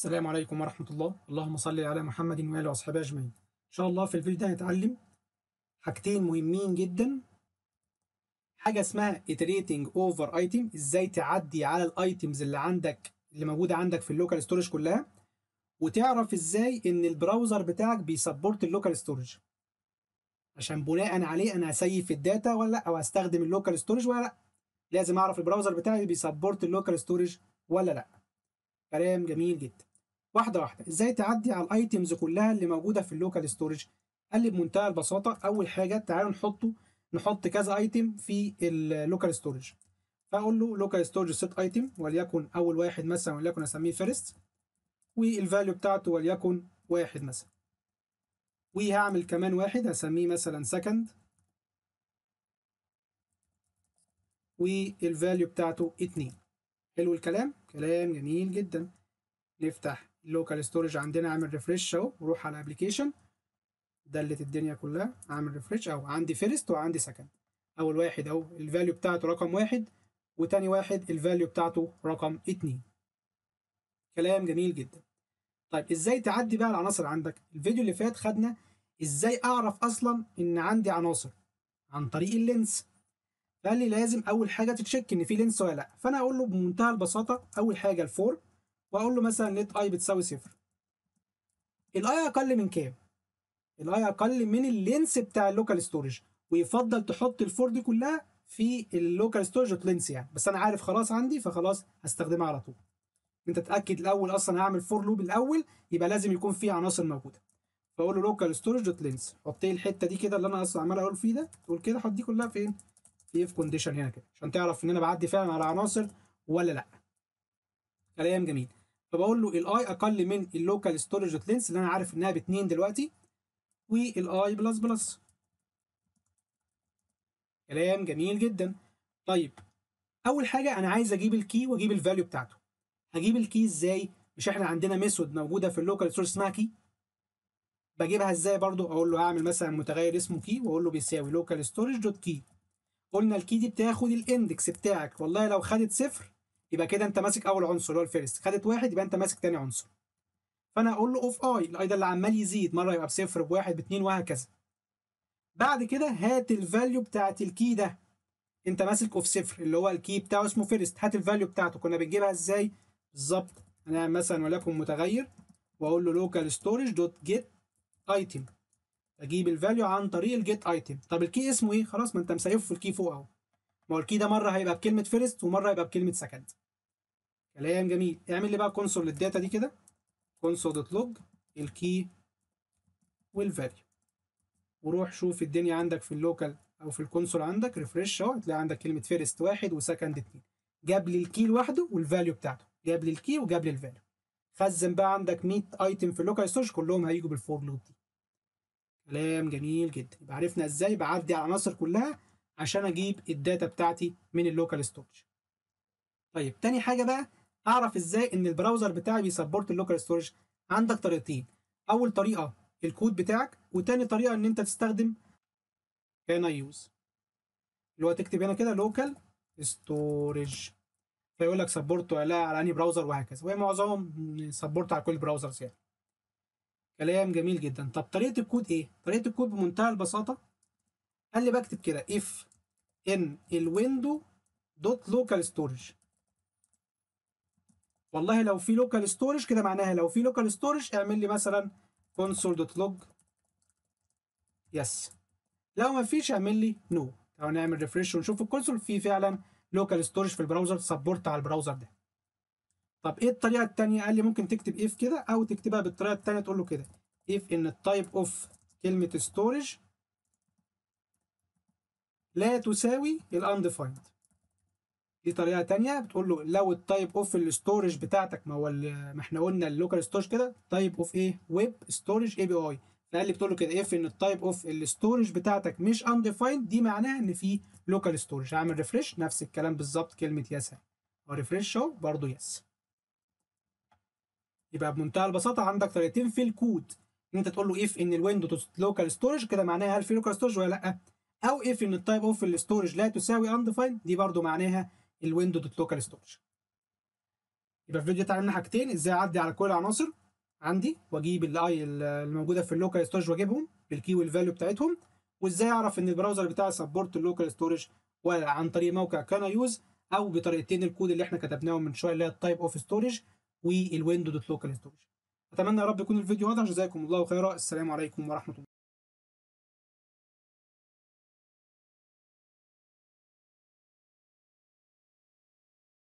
السلام عليكم ورحمة الله اللهم صل على محمد وآله وأصحابه أجمعين إن شاء الله في الفيديو ده هنتعلم حاجتين مهمين جدا حاجة اسمها iterating over item إزاي تعدي على الايتمز اللي عندك اللي موجودة عندك في اللوكال ستورج كلها وتعرف إزاي إن البراوزر بتاعك بيسبورت اللوكال ستورج عشان بناء عليه أنا هسيف الداتا ولا لأ أو هستخدم اللوكال ستورج ولا لأ لازم أعرف البراوزر بتاعي بيسبورت اللوكال ستورج ولا لأ كلام جميل جدا واحده واحده ازاي تعدي على الايتمز كلها اللي موجوده في اللوكال ستورج قال لي بمنتهى البساطه اول حاجه تعالوا نحطه نحط كذا ايتم في اللوكال ستورج فاقول له لوكال ستورج سيت ايتم وليكن اول واحد مثلا وليكن اسميه فيرست والفاليو بتاعته وليكن واحد مثلا وهعمل كمان واحد هسميه مثلا سكند والفاليو بتاعته اتنين حلو الكلام كلام جميل جدا نفتح اللوكال ستورج عندنا اعمل ريفرش اهو وروح على ابلكيشن دلت الدنيا كلها اعمل ريفرش اهو عندي فيرست وعندي سكند اول واحد اهو الفاليو بتاعته رقم واحد وتاني واحد الفاليو بتاعته رقم اتنين كلام جميل جدا طيب ازاي تعدي بقى العناصر عندك الفيديو اللي فات خدنا ازاي اعرف اصلا ان عندي عناصر عن طريق اللينس قال لي لازم اول حاجه تتشيك ان في لينس ولا لا فانا اقول له بمنتهى البساطه اول حاجه الفور واقول له مثلا ليت اي بتساوي صفر الاي اقل من كام الاي اقل من اللينس بتاع اللوكال ستورج ويفضل تحط الفور دي كلها في اللوكال ستورج لينس يعني بس انا عارف خلاص عندي فخلاص هستخدمها على طول انت تاكد الاول اصلا هعمل فور لوب الاول يبقى لازم يكون في عناصر موجوده فاقول له لوكال ستورج دوت لينس حط لي الحته دي كده اللي انا اصلا عمال اقول فيه ده تقول كده حط دي كلها فين في اف كونديشن هنا كده عشان تعرف ان انا بعدي فعلا على عناصر ولا لا كلام جميل فبقول له الاي اقل من اللوكال ستورج دوت لينس اللي انا عارف انها باتنين دلوقتي والاي بلس بلس كلام جميل جدا طيب اول حاجه انا عايز اجيب الكي واجيب الفاليو بتاعته هجيب الكي ازاي مش احنا عندنا ميثود موجوده في اللوكال ستورج اسمها كي بجيبها ازاي برضو اقول له هعمل مثلا متغير اسمه كي واقول له بيساوي لوكال ستورج دوت كي قلنا الكي دي بتاخد الاندكس بتاعك والله لو خدت صفر يبقى كده انت ماسك اول عنصر اللي هو الفيرست خدت واحد يبقى انت ماسك تاني عنصر فانا اقول له اوف اي الاي ده اللي عمال يزيد مره يبقى بصفر بواحد باتنين وهكذا بعد كده هات الفاليو بتاعت الكي ده انت ماسك اوف صفر اللي هو الكي بتاعه اسمه فيرست هات الفاليو بتاعته كنا بنجيبها ازاي بالظبط انا مثلا وليكن متغير واقول له لوكال ستورج دوت جيت ايتم اجيب الفاليو عن طريق الجيت ايتم طب الكي اسمه ايه خلاص ما انت مسيفه في الكي فوق اهو ما هو الكي ده مره هيبقى بكلمه فيرست ومره هيبقى بكلمه سكند كلام جميل اعمل لي بقى كونسول للداتا دي كده كونسول دوت لوج الكي والفاليو وروح شوف الدنيا عندك في اللوكال او في الكونسول عندك ريفرش اهو هتلاقي عندك كلمه فيرست واحد وسكند اتنين جاب لي الكي لوحده والفاليو بتاعته جاب لي الكي وجاب لي الفاليو خزن بقى عندك 100 ايتم في اللوكال ستورج كلهم هيجوا بالفور لوب دي كلام جميل جدا يبقى عرفنا ازاي بعدي على العناصر كلها عشان اجيب الداتا بتاعتي من اللوكال ستورج طيب تاني حاجه بقى اعرف ازاي ان البراوزر بتاعي بيسبورت اللوكال ستورج عندك طريقتين اول طريقه الكود بتاعك وتاني طريقه ان انت تستخدم كان يوز اللي هو تكتب هنا كده لوكال ستورج فيقول لك سبورت ولا على انهي براوزر وهكذا وهي معظمهم سبورت على كل البراوزرز يعني كلام جميل جدا طب طريقه الكود ايه طريقه الكود بمنتهى البساطه قال لي بكتب كده اف ان الويندو دوت لوكال ستورج والله لو في لوكال ستورج كده معناها لو في لوكال ستورج اعمل لي مثلا console دوت لوج يس لو ما فيش اعمل لي نو no. تعالوا نعمل ريفرش ونشوف الكونسول في فعلا لوكال ستورج في البراوزر سبورت على البراوزر ده طب ايه الطريقه الثانيه قال لي ممكن تكتب اف كده او تكتبها بالطريقه الثانيه تقول له كده اف ان التايب اوف كلمه ستورج لا تساوي الانديفايند دي طريقه تانية بتقول له لو التايب اوف الستورج بتاعتك ما هو ما احنا قلنا اللوكال ستورج كده تايب اوف ايه ويب ستورج اي بي اي فقال لي بتقول له كده اف ان التايب اوف الستورج بتاعتك مش انديفايند دي معناها ان في لوكال ستورج هعمل ريفرش نفس الكلام بالظبط كلمه يس او ريفرش اهو برضه يس يبقى بمنتهى البساطه عندك طريقتين في الكود ان انت تقول له اف ان الويندو لوكال ستورج كده معناها هل في لوكال ستورج ولا لا او اف ان التايب اوف الستورج لا تساوي انديفايند دي برضو معناها الويندو دوت لوكال ستورج يبقى في الفيديو اتعلمنا حاجتين ازاي اعدي على كل العناصر عندي واجيب الاي الموجوده في اللوكال ستورج واجيبهم بالكي والفاليو بتاعتهم وازاي اعرف ان البراوزر بتاعي سبورت اللوكال ستورج عن طريق موقع كان يوز او بطريقتين الكود اللي احنا كتبناهم من شويه اللي هي التايب اوف ستورج والويندو دوت لوكال ستورج اتمنى يا رب يكون الفيديو واضح جزاكم الله خيرا السلام عليكم ورحمه الله